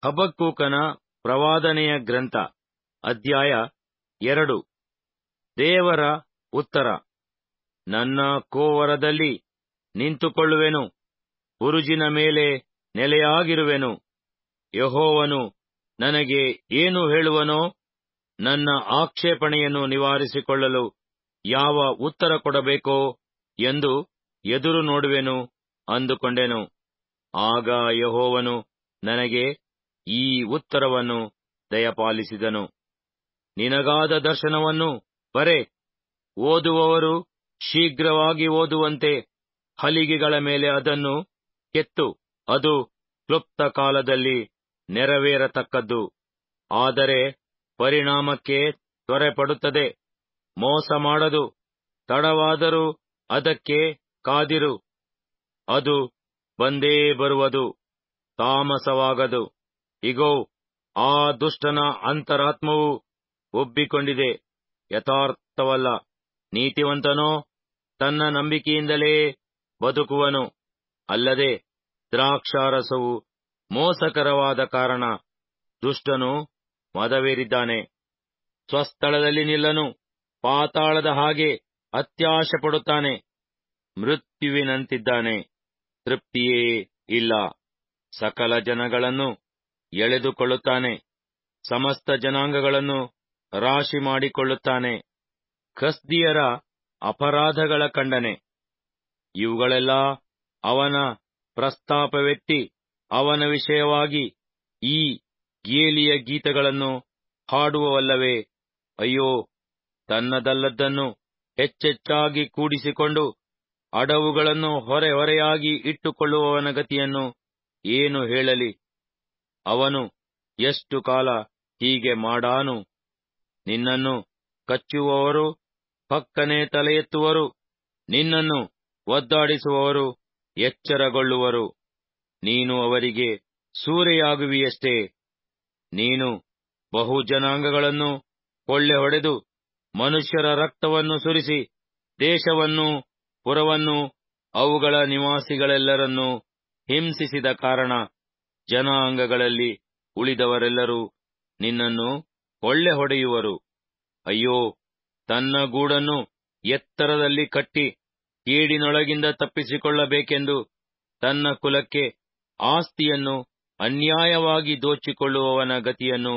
ಹಬಕ್ಕೂಕನ ಪ್ರವಾದನೆಯ ಗ್ರಂಥ ಅಧ್ಯಾಯ ಎರಡು ದೇವರ ಉತ್ತರ ನನ್ನ ಕೋವರದಲ್ಲಿ ನಿಂತುಕೊಳ್ಳುವೆನು ಬುರುಜಿನ ಮೇಲೆ ನೆಲೆಯಾಗಿರುವೆನು ಯೆಹೋವನು ನನಗೆ ಏನು ಹೇಳುವನೋ ನನ್ನ ಆಕ್ಷೇಪಣೆಯನ್ನು ನಿವಾರಿಸಿಕೊಳ್ಳಲು ಯಾವ ಉತ್ತರ ಕೊಡಬೇಕೋ ಎಂದು ಎದುರು ನೋಡುವೆನು ಅಂದುಕೊಂಡೆನು ಆಗ ಯೆಹೋವನು ನನಗೆ ಈ ಉತ್ತರವನ್ನು ದಯಪಾಲಿಸಿದನು ನಿನಗಾದ ದರ್ಶನವನ್ನು ಬರೆ ಓದುವವರು ಶೀಘ್ರವಾಗಿ ಓದುವಂತೆ ಹಲಿಗೆಗಳ ಮೇಲೆ ಅದನ್ನು ಕೆತ್ತು ಅದು ಕ್ಲುಪ್ತ ಕಾಲದಲ್ಲಿ ನೆರವೇರತಕ್ಕದ್ದು ಆದರೆ ಪರಿಣಾಮಕ್ಕೆ ತ್ವರೆಪಡುತ್ತದೆ ಮೋಸ ಮಾಡದು ತಡವಾದರೂ ಅದಕ್ಕೆ ಕಾದಿರು ಅದು ಬಂದೇ ಬರುವುದು ತಾಮಸವಾಗದು ಇಗೋ ಆ ದುಷ್ಟನ ಅಂತರಾತ್ಮವು ಉಬ್ಬಿಕೊಂಡಿದೆ ಯಥಾರ್ಥವಲ್ಲ ನೀತಿವಂತನೋ ತನ್ನ ನಂಬಿಕೆಯಿಂದಲೇ ಬದುಕುವನು ಅಲ್ಲದೆ ದ್ರಾಕ್ಷಾರಸವು ಮೋಸಕರವಾದ ಕಾರಣ ದುಷ್ಟನು ಮದವೇರಿದ್ದಾನೆ ಸ್ವಸ್ಥಳದಲ್ಲಿ ನಿಲ್ಲನು ಪಾತಾಳದ ಹಾಗೆ ಅತ್ಯಾಶೆ ಪಡುತ್ತಾನೆ ಮೃತ್ಯುವಿನಂತಿದ್ದಾನೆ ತೃಪ್ತಿಯೇ ಇಲ್ಲ ಸಕಲ ಜನಗಳನ್ನು ಎಳೆದುಕೊಳ್ಳುತ್ತಾನೆ ಸಮಸ್ತ ಜನಾಂಗಗಳನ್ನು ರಾಶಿ ಮಾಡಿಕೊಳ್ಳುತ್ತಾನೆ ಕಸ್ದಿಯರ ಅಪರಾಧಗಳ ಖಂಡನೆ ಇವುಗಳೆಲ್ಲ ಅವನ ಪ್ರಸ್ತಾಪವೆತ್ತಿ ಅವನ ವಿಷಯವಾಗಿ ಈ ಗೇಲಿಯ ಗೀತಗಳನ್ನು ಹಾಡುವವಲ್ಲವೇ ಅಯ್ಯೋ ತನ್ನದಲ್ಲದ್ದನ್ನು ಹೆಚ್ಚೆಚ್ಚಾಗಿ ಕೂಡಿಸಿಕೊಂಡು ಅಡವುಗಳನ್ನು ಹೊರೆ ಹೊರೆಯಾಗಿ ಇಟ್ಟುಕೊಳ್ಳುವವನ ಗತಿಯನ್ನು ಏನು ಹೇಳಲಿ ಅವನು ಎಷ್ಟು ಕಾಲ ಹೀಗೆ ಮಾಡಾನು ನಿನ್ನನ್ನು ಕಚ್ಚುವವರು ಪಕ್ಕನೆ ತಲೆ ಎತ್ತುವರು ನಿನ್ನನ್ನು ಒದ್ದಾಡಿಸುವವರು ಎಚ್ಚರಗೊಳ್ಳುವರು ನೀನು ಅವರಿಗೆ ಸೂರೆಯಾಗುವಿಯಷ್ಟೇ ನೀನು ಬಹು ಜನಾಂಗಗಳನ್ನು ಕೊಳ್ಳೆ ಹೊಡೆದು ಮನುಷ್ಯರ ರಕ್ತವನ್ನು ಸುರಿಸಿ ದೇಶವನ್ನು ಪುರವನ್ನು ಅವುಗಳ ನಿವಾಸಿಗಳೆಲ್ಲರನ್ನೂ ಹಿಂಸಿಸಿದ ಕಾರಣ ಜನಾಂಗಗಳಲ್ಲಿ ಉಳಿದವರೆಲ್ಲರೂ ನಿನ್ನನ್ನು ಕೊಳ್ಳೆ ಹೊಡೆಯುವರು ಅಯ್ಯೋ ತನ್ನ ಗೂಡನ್ನು ಎತ್ತರದಲ್ಲಿ ಕಟ್ಟಿ ಕೇಡಿನೊಳಗಿಂದ ತಪ್ಪಿಸಿಕೊಳ್ಳಬೇಕೆಂದು ತನ್ನ ಕುಲಕ್ಕೆ ಆಸ್ತಿಯನ್ನು ಅನ್ಯಾಯವಾಗಿ ದೋಚಿಕೊಳ್ಳುವವನ ಗತಿಯನ್ನು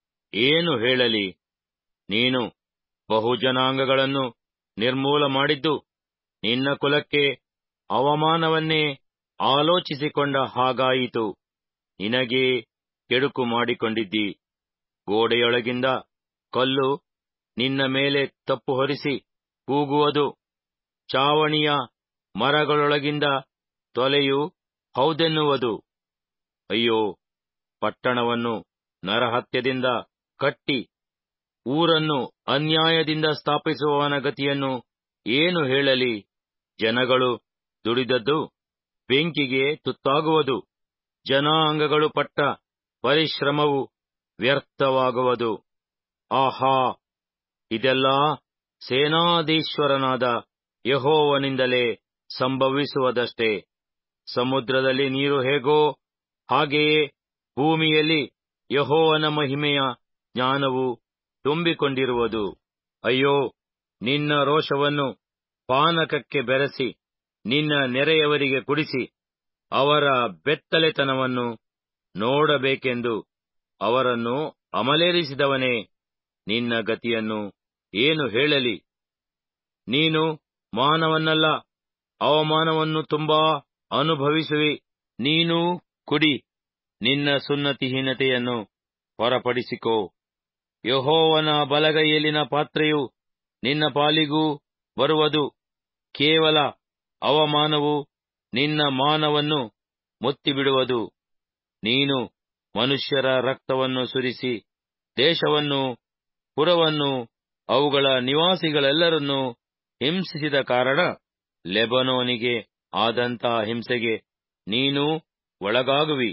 ಏನು ಹೇಳಲಿ ನೀನು ಬಹುಜನಾಂಗಗಳನ್ನು ನಿರ್ಮೂಲ ಮಾಡಿದ್ದು ನಿನ್ನ ಕುಲಕ್ಕೆ ಅವಮಾನವನ್ನೇ ಆಲೋಚಿಸಿಕೊಂಡ ಹಾಗಾಯಿತು ನಿನಗೇ ಕೆಡುಕು ಮಾಡಿಕೊಂಡಿದ್ದಿ ಗೋಡೆಯೊಳಗಿಂದ ಕಲ್ಲು ನಿನ್ನ ಮೇಲೆ ತಪ್ಪು ಹೊರಿಸಿ ಕೂಗುವುದು ಚಾವಣಿಯ ಮರಗಳೊಳಗಿಂದ ತೊಲೆಯು ಹೌದೆನ್ನುವುದು ಅಯ್ಯೋ ಪಟ್ಟಣವನ್ನು ನರಹತ್ಯದಿಂದ ಕಟ್ಟಿ ಊರನ್ನು ಅನ್ಯಾಯದಿಂದ ಸ್ಥಾಪಿಸುವವನ ಗತಿಯನ್ನು ಏನು ಹೇಳಲಿ ಜನಗಳು ದುಡಿದದ್ದು ಬೆಂಕಿಗೆ ತುತ್ತಾಗುವುದು ಜನಾಂಗಗಳು ಪಟ್ಟ ಪರಿಶ್ರಮವು ವ್ಯರ್ಥವಾಗುವುದು ಆಹಾ ಇದೆಲ್ಲ ಸೇನಾಧೀಶ್ವರನಾದ ಯಹೋವನಿಂದಲೇ ಸಂಭವಿಸುವುದಷ್ಟೇ ಸಮುದ್ರದಲ್ಲಿ ನೀರು ಹೇಗೋ ಹಾಗೆಯೇ ಭೂಮಿಯಲ್ಲಿ ಯಹೋವನ ಮಹಿಮೆಯ ಜ್ಞಾನವು ತುಂಬಿಕೊಂಡಿರುವುದು ಅಯ್ಯೋ ನಿನ್ನ ರೋಷವನ್ನು ಪಾನಕಕ್ಕೆ ಬೆರೆಸಿ ನಿನ್ನ ನೆರೆಯವರಿಗೆ ಕುಡಿಸಿ ಅವರ ಬೆತ್ತಲೆತನವನ್ನು ನೋಡಬೇಕೆಂದು ಅವರನ್ನು ಅಮಲೇರಿಸಿದವನೇ ನಿನ್ನ ಗತಿಯನ್ನು ಏನು ಹೇಳಲಿ ನೀನು ಮಾನವನ್ನಲ್ಲ ಅವಮಾನವನ್ನು ತುಂಬಾ ಅನುಭವಿಸುವಿ ನೀನೂ ಕುಡಿ ನಿನ್ನ ಸುನ್ನತಿಹೀನತೆಯನ್ನು ಹೊರಪಡಿಸಿಕೋ ಯಹೋವನ ಬಲಗೈಯಲ್ಲಿನ ಪಾತ್ರೆಯು ನಿನ್ನ ಪಾಲಿಗೂ ಬರುವುದು ಕೇವಲ ಅವಮಾನವು ನಿನ್ನ ಮಾನವನ್ನು ಮುತ್ತಿಬಿಡುವುದು ನೀನು ಮನುಷ್ಯರ ರಕ್ತವನ್ನು ಸುರಿಸಿ ದೇಶವನ್ನು ಪುರವನ್ನು ಅವುಗಳ ನಿವಾಸಿಗಳೆಲ್ಲರನ್ನೂ ಹಿಂಸಿಸಿದ ಕಾರಣ ಲೆಬನೋನಿಗೆ ಆದಂಥ ಹಿಂಸೆಗೆ ನೀನೂ ಒಳಗಾಗುವಿ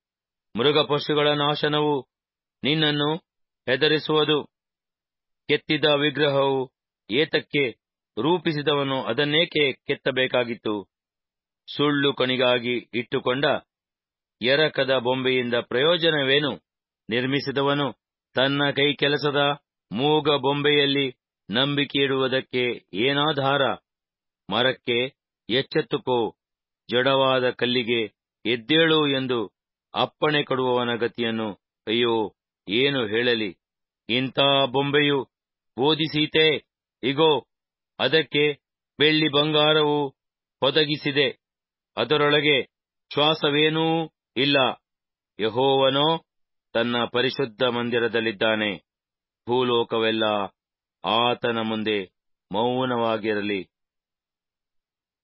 ಮೃಗಪಶುಗಳ ನಾಶನವು ನಿನ್ನನ್ನು ಹೆದರಿಸುವುದು ಕೆತ್ತಿದ ವಿಗ್ರಹವು ಏತಕ್ಕೆ ರೂಪಿಸಿದವನು ಅದನ್ನೇಕೆ ಕೆತ್ತಬೇಕಾಗಿತ್ತು ಸುಳ್ಳು ಕಣಿಗಾಗಿ ಇಟ್ಟುಕೊಂಡ ಎರಕದ ಬೊಂಬೆಯಿಂದ ಪ್ರಯೋಜನವೇನು ನಿರ್ಮಿಸಿದವನು ತನ್ನ ಕೈ ಕೆಲಸದ ಮೂಗ ಬೊಂಬೆಯಲ್ಲಿ ನಂಬಿಕೆಯಿಡುವುದಕ್ಕೆ ಏನಾಧಾರ ಮರಕ್ಕೆ ಎಚ್ಚೆತ್ತುಕೋ ಜಡವಾದ ಕಲ್ಲಿಗೆ ಎದ್ದೇಳು ಎಂದು ಅಪ್ಪಣೆ ಕೊಡುವವನ ಗತಿಯನ್ನು ಅಯ್ಯೋ ಏನು ಹೇಳಲಿ ಇಂಥ ಬೊಂಬೆಯು ಬೋಧಿಸೀತೆ ಇಗೋ ಅದಕ್ಕೆ ಬೆಳ್ಳಿ ಬಂಗಾರವು ಒದಗಿಸಿದೆ ಅದರೊಳಗೆ ಶ್ವಾಸವೇನೂ ಇಲ್ಲ ಯಹೋವನೋ ತನ್ನ ಪರಿಶುದ್ಧ ಮಂದಿರದಲ್ಲಿದ್ದಾನೆ ಭೂಲೋಕವೆಲ್ಲ ಆತನ ಮುಂದೆ ಮೌನವಾಗಿರಲಿ